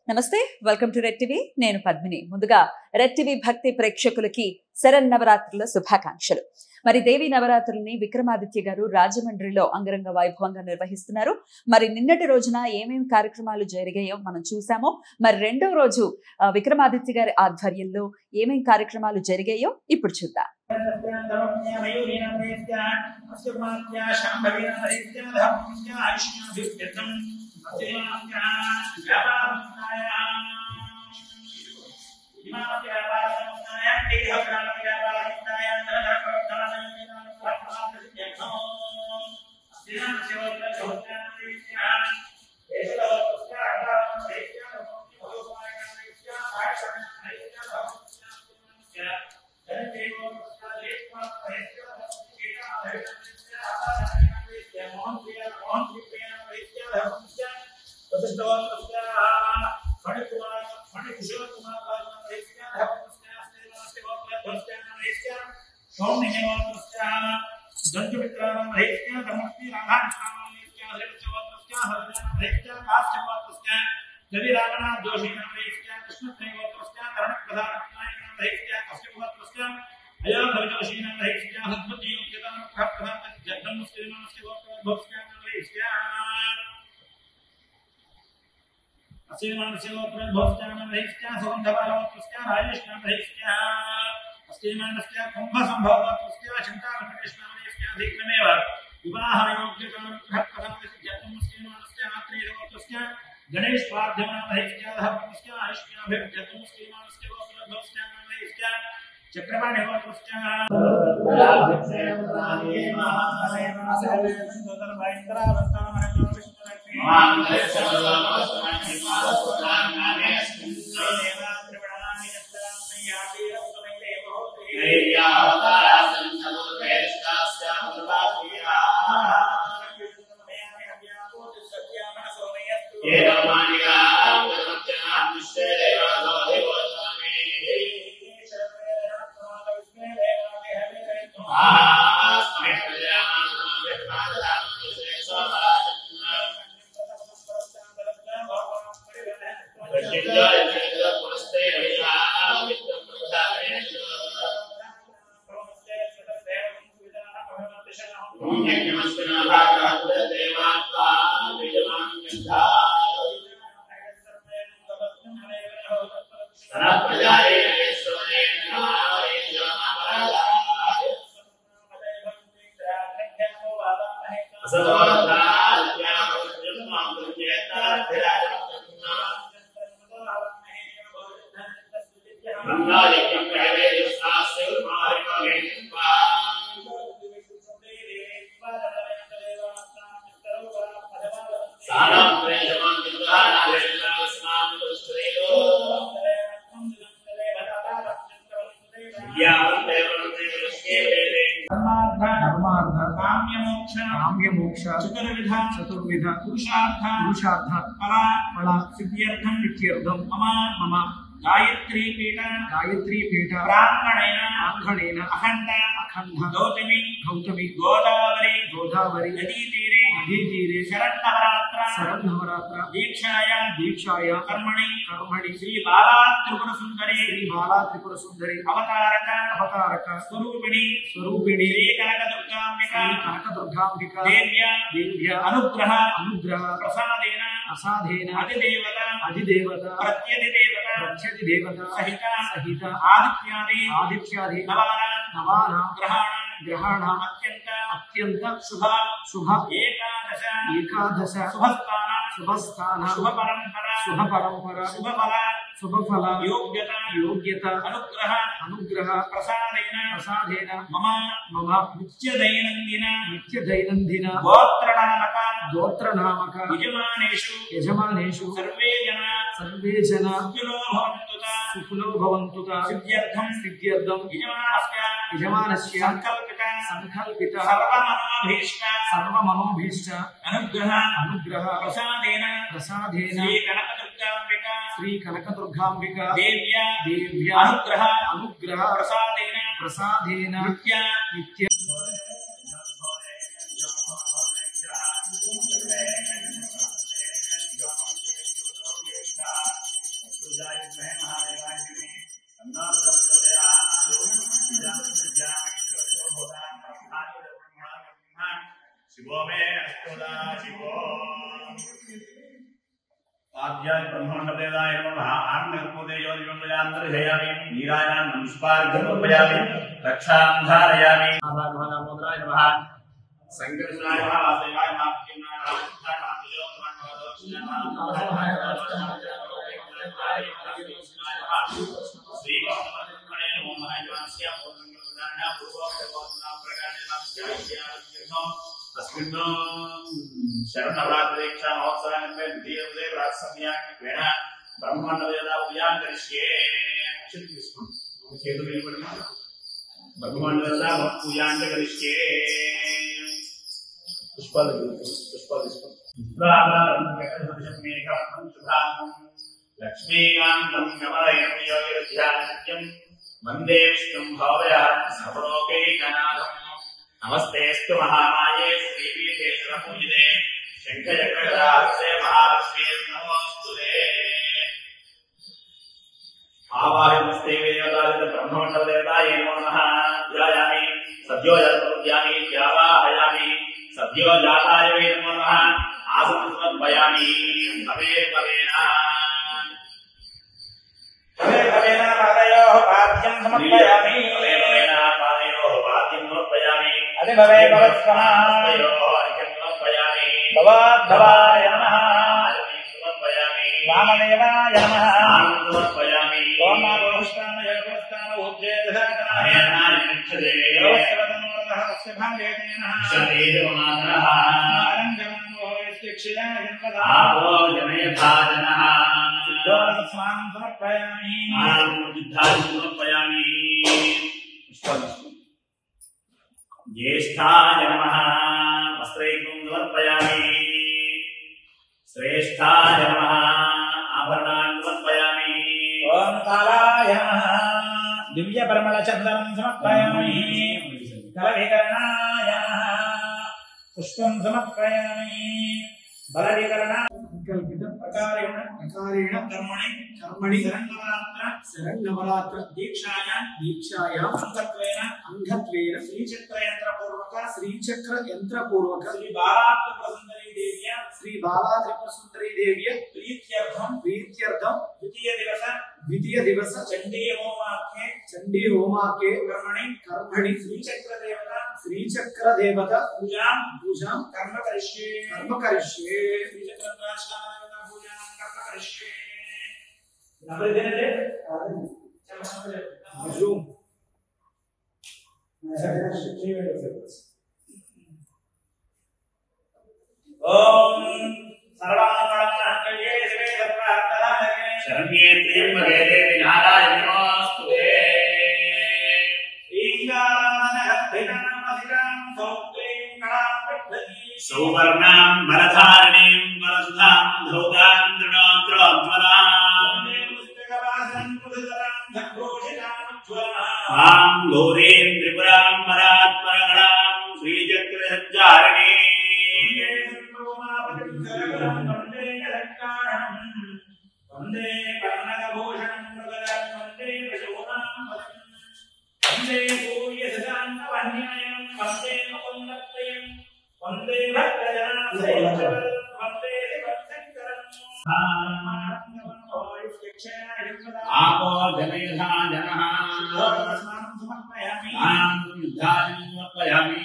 నమస్తే welcome to red TV నేను పద్మిని ముందుగా రెడ్ టీవీ భక్తి ప్రేక్షకులకి శరన్నవరాత్రుల శుభాకాంక్షలు మరి దేవి నవరాత్రుల్ని విక్రమాదిత్య గారు రాజమండ్రిలో అంగరంగ వైభవంగా నిర్వహిస్తున్నారు మరి నిన్నటి రోజున ఏమేమి కార్యక్రమాలు జరిగాయో మనం చూసామో మరి రెండో రోజు ఆ, విక్రమాదిత్య గారి ఆధ్వర్యంలో ఏమేమి కార్యక్రమాలు జరిగాయో ఇప్పుడు చూద్దాం गणेश ధర్మార్థ కామ్యమోక్ష కామ్యమోక్ష చతుర్విధ చతుర్విధ పురుషార్థ పురుషార్థ ఫల ఫల సిద్ధ్యర్థం ఇత్యర్థం మమ మమ గాయత్రీ పీఠ గాయత్రీ పీఠ ప్రాంగణేన ప్రాంగణేన అఖండ అఖండ గౌతమి గౌతమి గోదావరి గోదావరి నదీ తీరే నదీ తీరే శరన్నవరాత్ర శరన్నవరాత్ర దీక్షాయ దీక్షాయ కర్మణి కర్మణి శ్రీ బాలా త్రిపుర సుందరి శ్రీ బాలా త్రిపుర సుందరి అవతారక అవతారక స్వరూపిణి స్వరూపిణి శ్రీ కనకదుర్గాంబిక శ్రీ కనకదుర్గాంబిక దేవ్య దేవ్య అనుగ్రహ అనుగ్రహ ప్రసాదేన అసాధేన అధిదేవత అధిదేవత ప్రత్యధిదేవత ప్రత్యతి దేవత సహిత సహిత ఆదిత్యాది ఆదిత్యాది నవాన నవాన గ్రహాణ గ్రహాణ అత్యంత అత్యంత శుభ శుభ ఏకాదశ ఏకాదశ శుభస్థాన శుభస్థాన శుభ పరంపర శుభ పరంపర శుభ ఫల శుభఫల యోగ్యత యోగ్యత అనుగ్రహ అనుగ్రహ ప్రసాదేన ప్రసాదేన మమ మమ నిత్య దైనందిన నిత్య దైనందిన గోత్రనామక గోత్రనామక యజమానేషు యజమానేషు సర్వే జన సర్వే జన సుఖినో భవంతుత సుఖులో భవంతు సిద్ధ్యర్థం సిద్ధ్యర్థం యజమానస్య యజమానస్య సంకల్పిత సంకల్పిత సర్వమనోభీష్ట సర్వమనోభీష్ట అనుగ్రహ అనుగ్రహ ప్రసాదేన ప్రసాదేన శ్రీ కనకదుర్గాంబిక శ్రీ కనకదుర్గాంబిక దేవ్య దేవ్య అనుగ్రహ అనుగ్రహ ప్రసాదేన ప్రసాదేన నిత్య నిత్య पुरुषाय विद्महे महादेवाय धीमहि तन्नो रुद्रः प्रचोदयात् शिवो मे अष्टोदा शिवो आद्याय ब्रह्माण्डदेवाय नमः आत्मकर्मोदयोदिमङ्गलान्तर्जयामि नीरायां नमस्पार्घ्यमुपयामि रक्षां धारयामि दामोदराय नमः संकर्षणाय नमः वासुदेवाय नमः प्रियनाय नमः कृष्णाय नमः विजयोत्तमाय नमः दोक्षाय नमः श्री कृष्णमणे नमो महाजनस्य पूर्णंगलदाना पूर्वोक्तवोत्तम प्रकारेण तस्मिन् शरणवरात्रीक्षा महोत्सवानिर्मे द्वितीयमुदे प्राक्सम्याक्वेण ब्रह्माण्डवेदा उद्यान् करिष्ये अक्षत తీసుకోండి చేతులు నిలబడి బ్రహ్మాండవేదా పూజాంట కరిష్యే పుష్పాలు పుష్పాలు తీసుకోండి లక్ష్మీకాంతం కమలయజ్ఞం వందే విష్ణుం భావయాం సర్వలోకైకనాథం నమస్తేస్తు మహామాయే శ్రీపీఠే పూజితే శంఖచక్రగదాస్తే మహాలక్ష్మీ నమోస్తుతే ఆవాహనస్తే వేదాలిత బ్రహ్మమండలదేవతాయ నమో నమః ధ్యాయామి సద్యో జలప్రద్యామి ధ్యావాహయామి సద్యో జాతాయ వై నమో నమః ఆసనం సమర్పయామి భవే భవేన భవే భవేన పాదయోః పాద్యం సమర్పయామి భవే భవేన పాదయోః పాద్యం సమర్పయామి అతి భవే భవస్వః హస్తయోః అర్ఘ్యం సమర్పయామి భవాద్భవాయ నమః ఆచమనీయం సమర్పయామి వామదేవాయ నమః స్నానం సమర్పయామి ఓం నాభోష్టాన యోగస్థాన ఉజ్జేదధాతన అయనాయ నిక్షదే యోగస్వతనోరదః తస్య భాగేతేన శరీరమానః ఆరంగమనో యస్తిక్షయా జన్మదా ఆపో జనయథాజనః దోరస్నానం సమర్పయామి ఆనందిద్ధాన్ని సమర్పయామి జ్యేష్ఠాయ నమః వస్త్రైకం సమర్పయామి శ్రేష్ఠాయ నమః ఆభరణాన్ని సమర్పయామి ఓం కాలాయ నమః దివ్య పరిమళ చందనం సమర్పయామి కలవికరణాయ నమః పుష్పం సమర్పయామి బలవికరణ కల్పిత ప్రకారేణ ప్రకారేణ కర్మణి కర్మణి శరణవరాత్ర శరణవరాత్ర దీక్షాయ దీక్షాయ అంగత్వేన అంగత్వేన శ్రీచక్రయంత్ర పూర్వక శ్రీచక్ర యంత్రపూర్వక శ్రీ బాలాత్మ ప్రసుందరీ దేవ్య శ్రీ బాలా త్రిపుర సుందరీ దేవ్య ప్రీత్యర్థం ప్రీత్యర్థం ద్వితీయ దివస ద్వితీయ దివస చండీ హోమాఖ్యే చండీ హోమాకే కర్మణి కర్మణి శ్రీచక్ర దేవత శ్రీచక్ర దేవత పూజాం పూజాం కర్మ కరిష్యే కర్మ కరిష్యే శ్రీచక్రద్రాశాల పూజాం కర్మ కరిష్యే నవదినదే జూమ్ ఓం సర్వాంగళంగళే శివే సర్వార్థదాయకే శరణ్యే త్ర్యంబకే దేవి నారాయణి నమోస్తుతే శ్రీంగారాధనగద్భినామధికాం సౌక్లీం కళాం పద్ధతి సౌవర్ణాం వరధారణీం వరసుధాం ధౌతాం తృణోత్రోజ్వలాం వందే పుస్తకవాసం పురుషరాం సఘోషితాముజ్వలాం తాం గౌరీం త్రిపురాం పరాత్పరగణాం శ్రీచక్రసజ్జారిణీ వందే సంభూమాపతిసరగరం వందే జగత్కారణం వందే కర్ణకభూషణం మృగరం వందే పశూనాం పదం వందే సూర్యశశాంతవన్యాయం వందే ముకుందత్రయం వందే భక్తజనాశ్రయం వందే శివశంకరం ఆపో జనయథా జనః స్నానం సమర్పయామి తాం యుద్ధాన్ని సమర్పయామి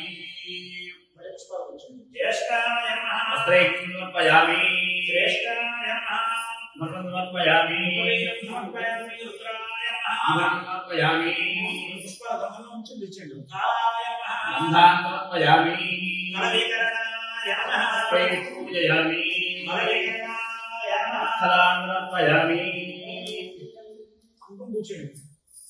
జ్యేష్ఠాయ నమః వస్త్రైకం సమర్పయామి శ్రేష్ఠాయ నమః స్మరణం సమర్పయామి పురీరం సమర్పయామి రుద్రాయ నమః ఆభరణం సమర్పయామి పుష్పగమనం చెల్లించండి రుద్రాయ నమః గంధాన్ని సమర్పయామి కలవికరణాయ నమః పై పూజయామి కలవికరణాయ నమః అక్షరాన్ని సమర్పయామి కుంకుమ పూచేయండి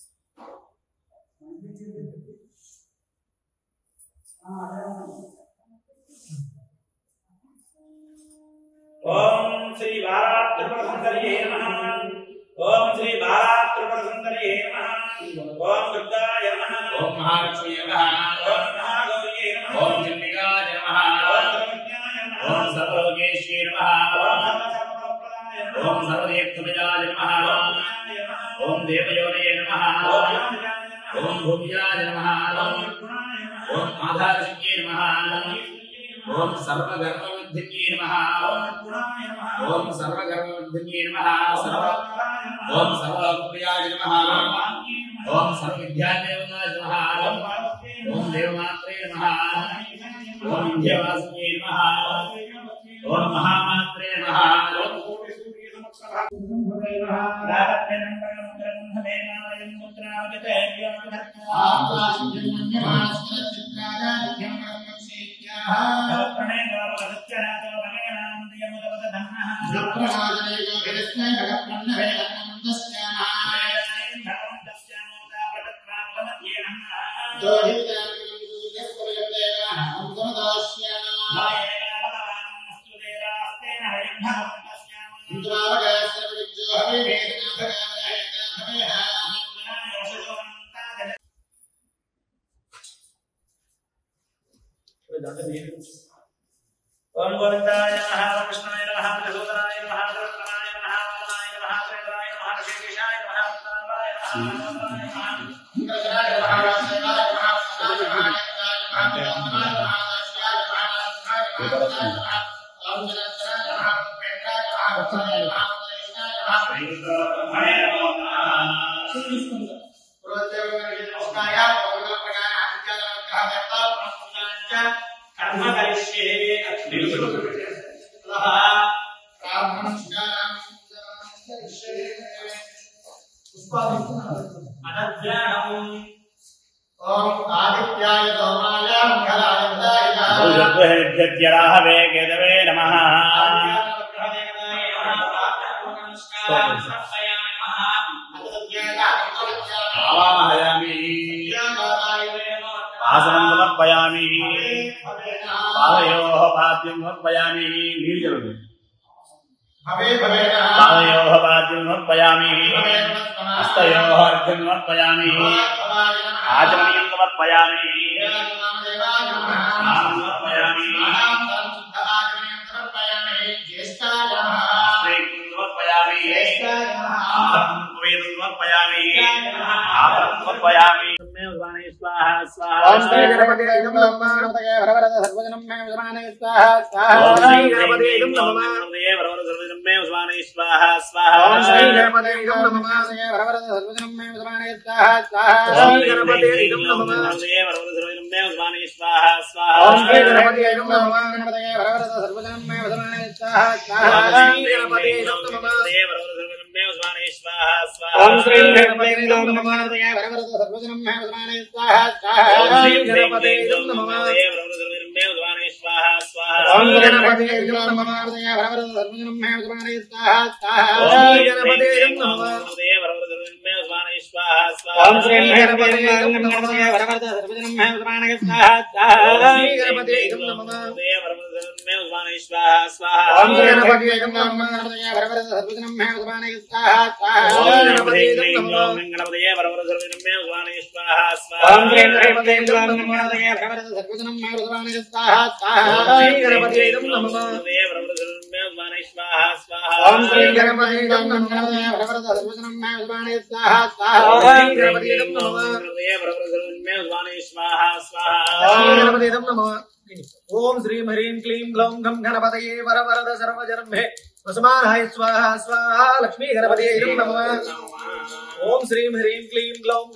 ఓం శ్రీ బాలాత్రిపురసుందర్యే నమః ఓం శ్రీ బాలాత్రిపురసుందర్యే నమః ఓం దుర్గాయ నమః ఓం మహాలక్ష్మీ నమః ఓం మహాగౌర్యే నమః ఓం చండికాయ నమః ఓం సర్వజ్ఞాయ నమః ఓం సర్వలోకేశ్వరీ నమః ఓం సర్వసర్వఫలప్రదాయ నమః ఓం సర్వదేవతమయాయ నమః ఓం దేవయోనయ నమః ఓం భూమియాయ నమః ఓం ఆధారశక్యే నమః ఓం సర్వగర్భవద్ధిన్యే నమః ఓం సర్వగర్భవద్ధిన్యే నమః సర్వ ఓం సర్వలోకప్రియాయ నమః ఓం సర్వవిద్యాదేవతాయ నమః ఓం దేవమాత్రే నమః ఓం విద్యావాసిన్యే నమః ఓం మహామాత్రే నమః ఓం గోవిందాయ నమః కృష్ణాయ నమః మధుసూదనాయ నమః కృష్ణాయ నమః వామనాయ నమః శ్రీధరాయ నమః శ్రీకృష్ణాయ నమః పద్మనాభాయ నమః కర్మ కలిష్యే అనధ్యానం ఓం ఆదిత్యాయ సోమాయ మంగళాయ బుధాయ భూజద్వహే కేదవే నమః ఆవాహయామి ఆసనం సమర్పయామి పాదయోః పాద్యం సమర్పయామి నీళ్ళు జరుగుతుంది భవే భవేన పాదయోః పాద్యం సమర్పయామి హస్తయోః అర్ఘ్యం సమర్పయామి ఆచమనీయం సమర్పయామి స్నానం సమర్పయామి శ్రీకృతం సమర్పయామి ఆహారం వేదం సమర్పయామి ఆహారం సమర్పయామి స్వాహ ఓం శ్రీ స్వాహ గణపతి నమః వరవరద సర్వజనం మే విద్మానే స్వాహ స్వాహ ఓం శ్రీ శ్రీ గణపతి గణపతి నమః స్వాహ స్వాహ ఓం శ్రీ గణపతి నమః వరవరద సర్వజనం మే విద్మానే స్వాహ స్వాహ శ్రీ గణపతి నమః స్వాహ స్వాహ ఓం శ్రీ గణపతి నమః గణపతి వరవరద సర్వజనం మే విద్మానే స్వాహ స్వాహ శ్రీ గణపతి నమః ఓం శ్రీ గణపతి నమః వరవరద సర్వజనం మే విద్మానే స్వాహ స్వాహ శ్రీ గణపతి నమః ఓం గణపతి నమః వరవరద సర్వజనం మే విద్మానే స్వాహ స్వాహ శ్రీ గణపతి నమః ఓం శ్రీ గణపతి నమః వరవరద సర్వజనం మే విద్మానే స్వాహ స్వాహ శ్రీ గణపతి నమః ఓం శ్రీ గణపతి నమః వరవరద సర్వజనం మే విద్మానే స్వాహ స్వాహ శ్రీ గణపతి నమః ఓం శ్రీ గణపతి నమః వరవరద సర్వజనం మే విద్మానే స్వాహ స్వాహ శ్రీ గణపతి నమః ఓం శ్రీ గణపతి నమః వరవరద సర్వజనం మే విద్మానే స్వాహ స్వాహ శ్రీ గణపతి నమః ఓం గణపతి నమః ఓం శ్రీం హ్రీం క్లీం గ్లౌం గం గణపతయే వరవరద సర్వజన్మే వసమానాయ స్వాహ స్వాహ లక్ష్మీ గణపతయే నమః ఓం శ్రీం హ్రీం క్లీం గ్లౌం